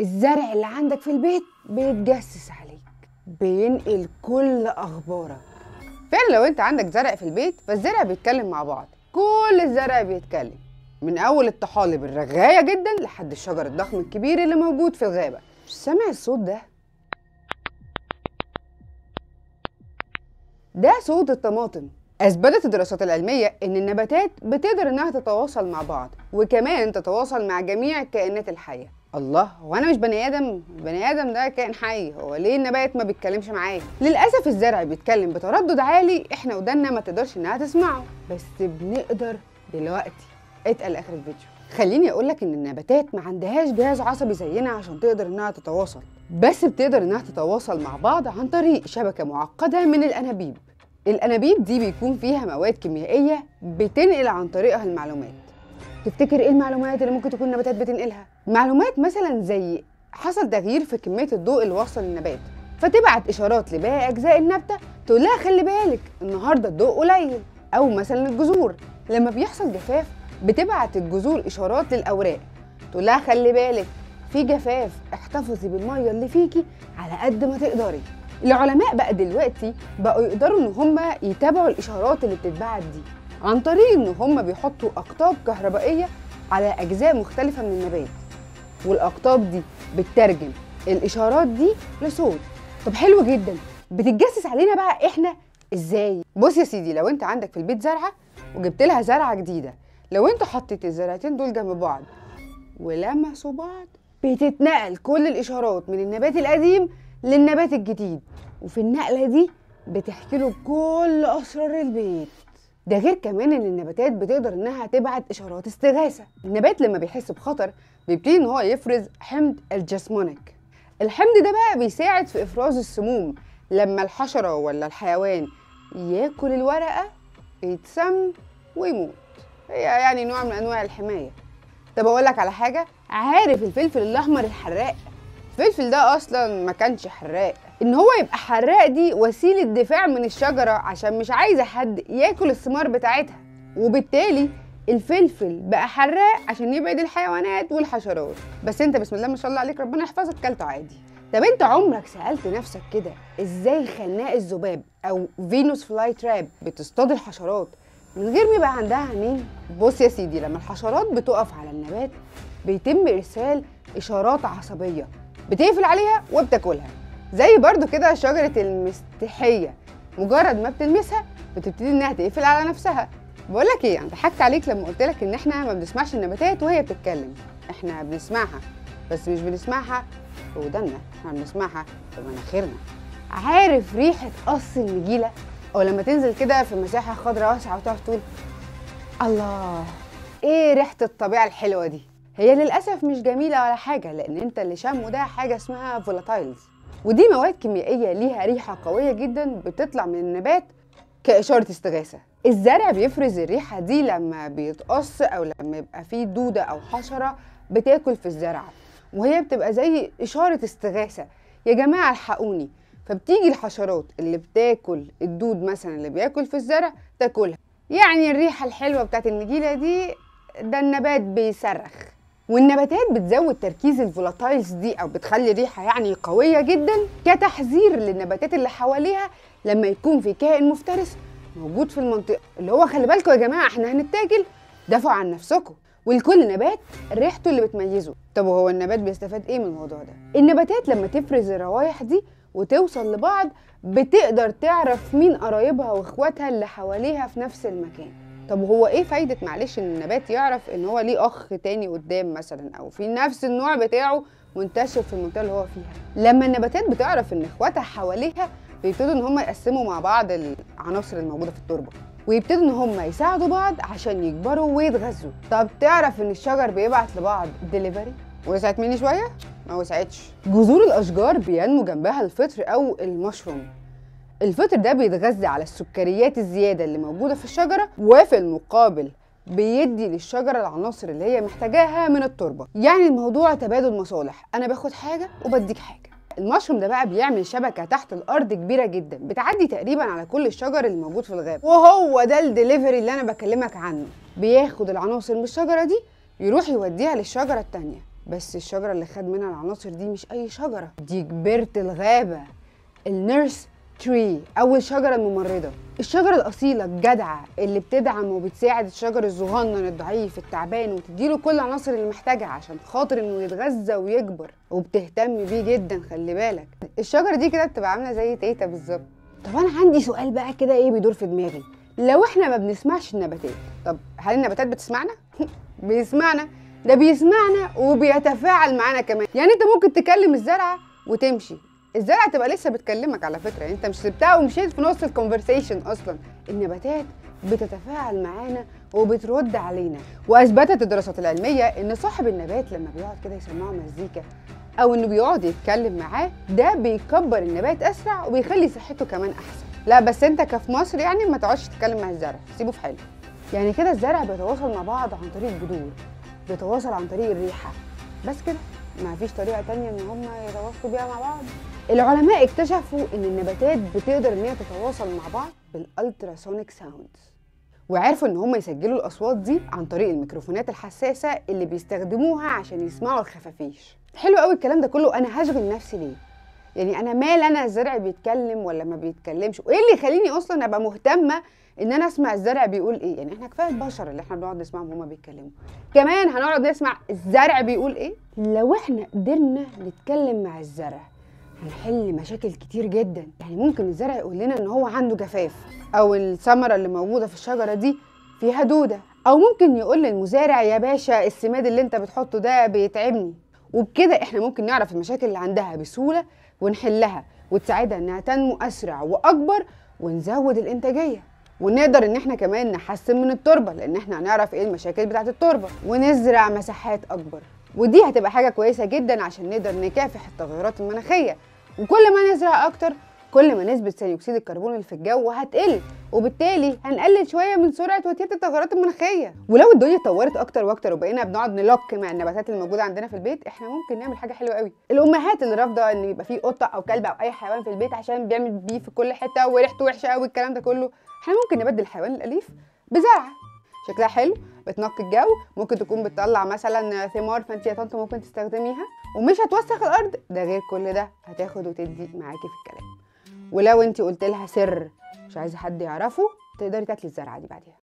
الزرع اللي عندك في البيت بيتجسس عليك بينقل كل اخبارك فعلا لو انت عندك زرع في البيت فالزرع بيتكلم مع بعض كل الزرع بيتكلم من اول الطحالب الرغايه جدا لحد الشجر الضخم الكبير اللي موجود في الغابه سامع الصوت ده ده صوت الطماطم اثبتت الدراسات العلميه ان النباتات بتقدر انها تتواصل مع بعض وكمان تتواصل مع جميع الكائنات الحيه الله هو انا مش بني ادم البني ادم ده كائن حي هو ليه النبات ما بيتكلمش معايا للاسف الزرع بيتكلم بتردد عالي احنا ودنا ما تقدرش انها تسمعه بس بنقدر دلوقتي اتقل اخر الفيديو خليني اقول لك ان النباتات ما عندهاش جهاز عصبي زينا عشان تقدر انها تتواصل بس بتقدر انها تتواصل مع بعض عن طريق شبكه معقده من الانابيب الانابيب دي بيكون فيها مواد كيميائيه بتنقل عن طريقها المعلومات تفتكر ايه المعلومات اللي ممكن تكون النباتات بتنقلها معلومات مثلا زي حصل تغيير في كميه الضوء اللي وصل للنبات فتبعت اشارات لباقي اجزاء النبته تقول لها خلي بالك النهارده الضوء قليل او مثلا الجذور لما بيحصل جفاف بتبعت الجذور اشارات للاوراق تقول لها خلي بالك في جفاف احتفظي بالميه اللي فيكي على قد ما تقدري العلماء بقى دلوقتي بقوا يقدروا ان هم يتابعوا الاشارات اللي بتتبعت دي عن طريق ان هم بيحطوا اقطاب كهربائيه على اجزاء مختلفه من النبات والاقطاب دي بتترجم الاشارات دي لصوت طب حلو جدا بتتجسس علينا بقى احنا ازاي بص يا سيدي لو انت عندك في البيت زرعه وجبت لها زرعه جديده لو انت حطيت الزرعتين دول جنب بعض ولمسوا بعض بتتنقل كل الاشارات من النبات القديم للنبات الجديد وفي النقله دي بتحكي له كل اسرار البيت ده غير كمان ان النباتات بتقدر انها تبعت اشارات استغاثه النبات لما بيحس بخطر بيبتدي ان هو يفرز حمض الجسمونيك الحمض ده بقى بيساعد في افراز السموم لما الحشره ولا الحيوان ياكل الورقه يتسم ويموت هي يعني نوع من انواع الحمايه طب اقول لك على حاجه عارف الفلفل الاحمر الحراق الفلفل ده اصلا ما كانش حراق ان هو يبقى حراق دي وسيله دفاع من الشجره عشان مش عايزه حد ياكل الثمار بتاعتها وبالتالي الفلفل بقى حراق عشان يبعد الحيوانات والحشرات بس انت بسم الله ما شاء الله عليك ربنا يحفظك كلته عادي طب انت عمرك سالت نفسك كده ازاي خناق الذباب او فينوس فلاي تراب بتصطاد الحشرات من غير ما يبقى عندها عينين بص يا سيدي لما الحشرات بتقف على النبات بيتم ارسال اشارات عصبيه بتقفل عليها وبتاكلها زي برضو كده شجره المستحيه مجرد ما بتلمسها بتبتدي انها تقفل على نفسها بقول لك ايه انا ضحكت عليك لما قلت لك ان احنا ما بنسمعش النباتات وهي بتتكلم احنا بنسمعها بس مش بنسمعها في ودنا احنا بنسمعها في مناخيرنا عارف ريحه قص النجيله او لما تنزل كده في مساحه خضراء واسعه وتقعد تقول الله ايه ريحه الطبيعه الحلوه دي هي للاسف مش جميله ولا حاجه لان انت اللي شامه ده حاجه اسمها فولاتايلز ودي مواد كيميائيه ليها ريحه قويه جدا بتطلع من النبات كاشاره استغاثه الزرع بيفرز الريحه دي لما بيتقص او لما يبقى فيه دوده او حشره بتاكل في الزرع وهي بتبقى زي اشاره استغاثه يا جماعه الحقوني فبتيجي الحشرات اللي بتاكل الدود مثلا اللي بياكل في الزرع تاكلها يعني الريحه الحلوه بتاعت النجيله دي ده النبات بيصرخ والنباتات بتزود تركيز الفولاتايلز دي او بتخلي الريحه يعني قويه جدا كتحذير للنباتات اللي حواليها لما يكون في كائن مفترس موجود في المنطقه اللي هو خلي بالكم يا جماعه احنا هنتاكل دافعوا عن نفسكم ولكل نبات ريحته اللي بتميزه طب وهو النبات بيستفاد ايه من الموضوع ده النباتات لما تفرز الروائح دي وتوصل لبعض بتقدر تعرف مين قرايبها واخواتها اللي حواليها في نفس المكان طب هو ايه فايده معلش ان النبات يعرف ان هو ليه اخ تاني قدام مثلا او في نفس النوع بتاعه منتشر في المنطقه اللي هو فيها لما النباتات بتعرف ان اخواتها حواليها بيبتدوا ان هم يقسموا مع بعض العناصر الموجوده في التربه ويبتدوا ان هم يساعدوا بعض عشان يكبروا ويتغذوا طب تعرف ان الشجر بيبعت لبعض ديليفري وسعت مني شويه ما وسعتش جذور الاشجار بينمو جنبها الفطر او المشروم الفطر ده بيتغذى على السكريات الزياده اللي موجوده في الشجره وفي المقابل بيدي للشجره العناصر اللي هي محتاجاها من التربه يعني الموضوع تبادل مصالح انا باخد حاجه وبديك حاجه المشروم ده بقى بيعمل شبكه تحت الارض كبيره جدا بتعدي تقريبا على كل الشجر اللي موجود في الغابه وهو ده الدليفري اللي انا بكلمك عنه بياخد العناصر من الشجره دي يروح يوديها للشجره التانيه بس الشجره اللي خد منها العناصر دي مش اي شجره دي كبيره الغابه النيرس تري او الشجره الممرضه الشجره الاصيله الجدعه اللي بتدعم وبتساعد الشجر الصغنن الضعيف التعبان وتديله كل العناصر اللي محتاجها عشان خاطر انه يتغذى ويكبر وبتهتم بيه جدا خلي بالك الشجره دي كده بتبقى عامله زي تيتا بالظبط طب انا عندي سؤال بقى كده ايه بيدور في دماغي لو احنا ما بنسمعش النباتات طب هل النباتات بتسمعنا بيسمعنا ده بيسمعنا وبيتفاعل معانا كمان يعني انت ممكن تكلم الزرعه وتمشي الزرعه تبقى لسه بتكلمك على فكره يعني انت مش سبتها ومشيت في نص الكونفرسيشن اصلا النباتات بتتفاعل معانا وبترد علينا واثبتت الدراسات العلميه ان صاحب النبات لما بيقعد كده يسمعه مزيكا او انه بيقعد يتكلم معاه ده بيكبر النبات اسرع وبيخلي صحته كمان احسن لا بس انت كفي مصر يعني ما تقعدش تتكلم مع الزرع سيبه في حاله يعني كده الزرع بيتواصل مع بعض عن طريق الجذور بيتواصل عن طريق الريحه بس كده ما فيش طريقه تانية ان هم يتواصلوا بيها مع بعض العلماء اكتشفوا ان النباتات بتقدر ان هي تتواصل مع بعض بالالتراسونيك ساوندز وعرفوا ان هم يسجلوا الاصوات دي عن طريق الميكروفونات الحساسه اللي بيستخدموها عشان يسمعوا الخفافيش حلو قوي الكلام ده كله انا هشغل نفسي ليه يعني انا مال انا الزرع بيتكلم ولا ما بيتكلمش وايه اللي يخليني اصلا ابقى مهتمه ان انا اسمع الزرع بيقول ايه يعني احنا كفايه البشر اللي احنا بنقعد نسمعهم هما بيتكلموا كمان هنقعد نسمع الزرع بيقول ايه لو احنا قدرنا نتكلم مع الزرع هنحل مشاكل كتير جدا يعني ممكن الزرع يقول لنا ان هو عنده جفاف او الثمره اللي موجوده في الشجره دي فيها دوده او ممكن يقول للمزارع يا باشا السماد اللي انت بتحطه ده بيتعبني وبكده احنا ممكن نعرف المشاكل اللي عندها بسهوله ونحلها وتساعدها انها تنمو اسرع واكبر ونزود الانتاجيه ونقدر ان احنا كمان نحسن من التربه لان احنا هنعرف ايه المشاكل بتاعه التربه ونزرع مساحات اكبر ودي هتبقى حاجه كويسه جدا عشان نقدر نكافح التغيرات المناخيه وكل ما نزرع اكتر كل ما نسبة ثاني أكسيد الكربون اللي في الجو هتقل وبالتالي هنقلل شوية من سرعة وتيرة التغيرات المناخية ولو الدنيا اتطورت أكتر وأكتر وبقينا بنقعد نلوك مع النباتات الموجودة عندنا في البيت احنا ممكن نعمل حاجة حلوة قوي الأمهات اللي رافضة إن يبقى فيه قطة أو كلب أو أي حيوان في البيت عشان بيعمل بيه في كل حتة وريحته وحشة قوي الكلام ده كله احنا ممكن نبدل الحيوان الأليف بزرعة شكلها حلو بتنقي الجو ممكن تكون بتطلع مثلا ثمار فانت يا طنط ممكن تستخدميها ومش هتوسخ الارض ده غير كل ده هتاخد وتدي معاكي في الكلام ولو انت قلت لها سر مش عايزه حد يعرفه تقدري تاكلي الزرعه دي بعديها